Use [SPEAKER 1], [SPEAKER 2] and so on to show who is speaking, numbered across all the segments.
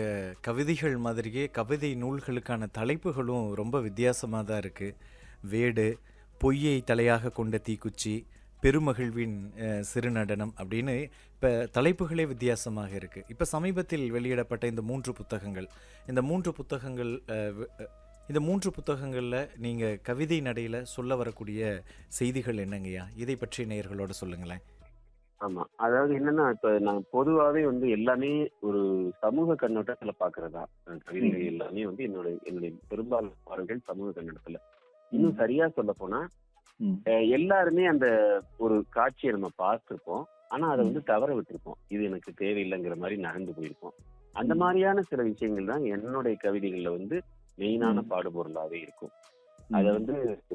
[SPEAKER 1] கவிதைகள் மாதிரியே கவிதை நூல்களுக்கான தலைப்புகளும் ரொம்ப வித்தியாசமாக தான் இருக்குது வேடு பொய்யை தலையாக கொண்ட தீக்குச்சி பெருமகிழ்வின் அஹ், சிறுநடனம் அப்படின்னு இப்போ தலைப்புகளே வித்தியாசமாக இருக்குது இப்போ சமீபத்தில் வெளியிடப்பட்ட இந்த மூன்று புத்தகங்கள் இந்த மூன்று புத்தகங்கள் அஹ், வ- அஹ், இந்த மூன்று புத்தகங்களில் நீங்கள் கவிதை நடையில் சொல்ல வரக்கூடிய செய்திகள் என்னங்கய்யா இதை பற்றி நேயர்களோட சொல்லுங்களேன்
[SPEAKER 2] ஆமா அதாவது என்னன்னா இப்ப நான் பொதுவாவே வந்து எல்லாமே ஒரு சமூக கண்ணோட்டத்துல பாக்குறதா அஹ் கவிதைகள்
[SPEAKER 3] ம்.
[SPEAKER 2] எல்லாமே வந்து என்னோட என்னுடைய பெரும்பாலான பாடல்கள் சமூக கண்ணோட்டத்துல இன்னும் சரியா சொல்ல போனா
[SPEAKER 3] ம்.
[SPEAKER 2] அஹ் எல்லாருமே அந்த ஒரு காட்சியை நம்ம பார்த்திருப்போம் ஆனா அதை வந்து தவற விட்டிருப்போம் இது எனக்கு தேவையில்லைங்கிற மாதிரி நகர்ந்து போயிருப்போம் அந்த
[SPEAKER 3] ம்.
[SPEAKER 2] மாதிரியான சில விஷயங்கள் தான் என்னுடைய கவிதைகள்ல வந்து மெயினான
[SPEAKER 3] ம்.
[SPEAKER 2] பாடுபொருளாவே இருக்கும்
[SPEAKER 3] ம்.
[SPEAKER 2] அத வந்து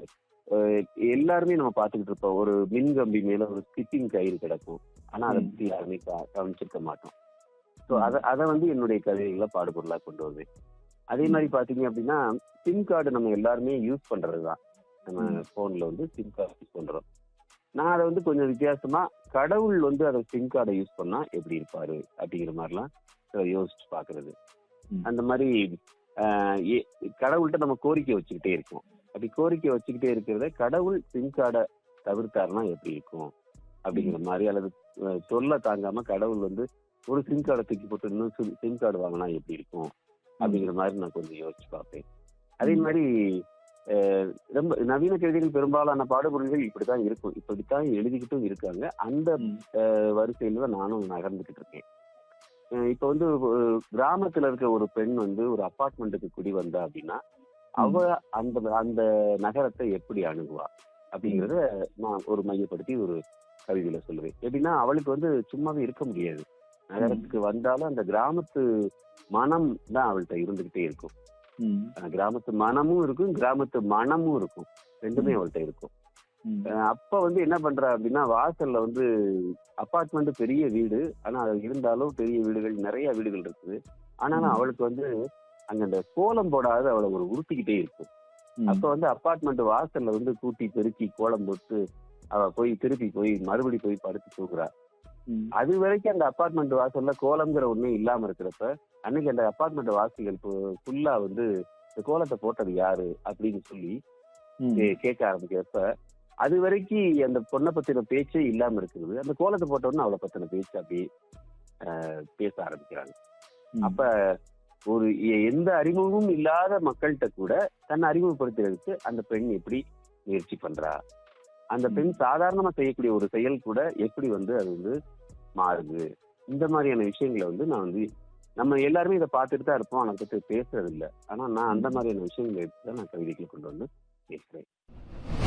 [SPEAKER 2] அஹ், எல்லாருமே நம்ம பார்த்துக்கிட்டு இருப்போம் ஒரு மின்கம்பி மேல ஒரு ஸ்கிப்பிங் கயிறு கிடக்கும் ஆனா அதை
[SPEAKER 3] ம்.
[SPEAKER 2] பத்தி யாருமே கா- கவனிச்சிருக்க மாட்டோம் ஸோ
[SPEAKER 3] ம்.
[SPEAKER 2] அதை அதை வந்து என்னுடைய கவிதைகளை பாடுபொருளா கொண்டு வருவேன் அதே மாதிரி பாத்தீங்க அப்படின்னா சிம் கார்டு நம்ம எல்லாருமே யூஸ் பண்றதுதான் நம்ம
[SPEAKER 3] ம்.
[SPEAKER 2] போன்ல வந்து சிம் கார்டு யூஸ் பண்றோம் நான் அதை வந்து கொஞ்சம் வித்தியாசமா கடவுள் வந்து அதை சிம் கார்டை யூஸ் பண்ணா எப்படி இருப்பாரு அப்படிங்கிற மாதிரிலாம் சில யோசிச்சு பாக்குறது
[SPEAKER 3] ம்.
[SPEAKER 2] அந்த மாதிரி ஆஹ், ஏ- கடவுள்கிட்ட நம்ம கோரிக்கை வச்சுக்கிட்டே இருக்கோம் அப்படி கோரிக்கை வச்சுக்கிட்டே இருக்கிறத கடவுள் சிம் கார்டை தவிர்த்தாருன்னா எப்படி இருக்கும் அப்படிங்கிற மாதிரி அல்லது அஹ், சொல்ல தாங்காம கடவுள் வந்து ஒரு சிம் கார்டை தூக்கி போட்டு இன்னும் சிம் கார்டு வாங்கினா எப்படி இருக்கும் அப்படிங்கிற மாதிரி நான் கொஞ்சம் யோசிச்சு பார்ப்பேன் அதே
[SPEAKER 3] ம்.
[SPEAKER 2] மாதிரி அஹ், ரொம்ப நவீன கவிதைகள் பெரும்பாலான பாடுபொருள்கள் இப்படித்தான் இருக்கும் இப்படித்தான் எழுதிக்கிட்டும் இருக்காங்க அந்த
[SPEAKER 3] ம்.
[SPEAKER 2] அஹ், வரிசையில தான் நானும் நகர்ந்துகிட்டு இருக்கேன் அஹ், இப்ப வந்து ஒரு கிராமத்துல இருக்க ஒரு பெண் வந்து ஒரு அபார்ட்மெண்ட்டுக்கு குடி வந்தா அப்படின்னா அவ அந்த அந்த நகரத்தை எப்படி அணுகுவா அப்படிங்கறத நான் ஒரு மையப்படுத்தி ஒரு கவிதையில சொல்லுவேன் எப்படின்னா அவளுக்கு வந்து சும்மாவே இருக்க முடியாது நகரத்துக்கு வந்தாலும் அந்த கிராமத்து மனம் தான் அவள்கிட்ட இருந்துகிட்டே இருக்கும்
[SPEAKER 3] ம்.
[SPEAKER 2] அஹ் கிராமத்து மனமும் இருக்கும் கிராமத்து மனமும் இருக்கும் ரெண்டுமே
[SPEAKER 3] ம்.
[SPEAKER 2] அவள்கிட்ட இருக்கும்
[SPEAKER 3] ம்.
[SPEAKER 2] அஹ் அப்ப வந்து என்ன பண்றா அப்படின்னா வாசல்ல வந்து அபார்ட்மெண்ட் பெரிய வீடு ஆனா அது இருந்தாலும் பெரிய வீடுகள் நிறைய வீடுகள் இருக்குது ஆனாலும்
[SPEAKER 3] ம்.
[SPEAKER 2] அவளுக்கு வந்து அங்க அந்த கோலம் போடாத அவளை ஒரு உறுத்திக்கிட்டே இருக்கும்
[SPEAKER 3] ம்.
[SPEAKER 2] அப்ப வந்து அபார்ட்மெண்ட் வாசல்ல வந்து கூட்டி பெருக்கி கோலம் போட்டு அவ போய் திருப்பி போய் மறுபடி போய் படுத்து தூங்குறா
[SPEAKER 3] ம்.
[SPEAKER 2] அது வரைக்கும் அந்த அபார்ட்மெண்ட் வாசல்ல கோலம்ங்கிற ஒண்ணே இல்லாம இருக்கிறப்ப அன்னைக்கு அந்த அபார்ட்மெண்ட் வாசிகள் ஃபுல்லா வந்து இந்த கோலத்தை போட்டது யாரு அப்படின்னு சொல்லி
[SPEAKER 3] ம்.
[SPEAKER 2] கே- கேட்க ஆரம்பிக்கிறப்ப அது வரைக்கும் அந்த பொண்ணை பத்தின பேச்சே இல்லாம இருக்குது அந்த கோலத்தை போட்ட உடனே அவளை பத்தின பேச்சு அப்படியே ஆஹ், பேச ஆரம்பிக்கிறாங்க
[SPEAKER 3] ம்.
[SPEAKER 2] அப்ப ஒரு எ- எந்த அறிமுகமும் இல்லாத மக்கள்கிட்ட கூட தன்னை அறிமுகப்படுத்துறதுக்கு அந்த பெண் எப்படி முயற்சி பண்றா அந்த பெண் சாதாரணமா செய்யக்கூடிய ஒரு செயல் கூட எப்படி வந்து அது வந்து மாறுது இந்த மாதிரியான விஷயங்களை வந்து நான் வந்து நம்ம எல்லாருமே இதை பார்த்துட்டு தான் இருப்போம் அதை பத்தி பேசுறது இல்லை ஆனா நான் அந்த மாதிரியான விஷயங்களை எடுத்து தான் நான் கவிதைகளை கொண்டு வந்து பேசுறேன்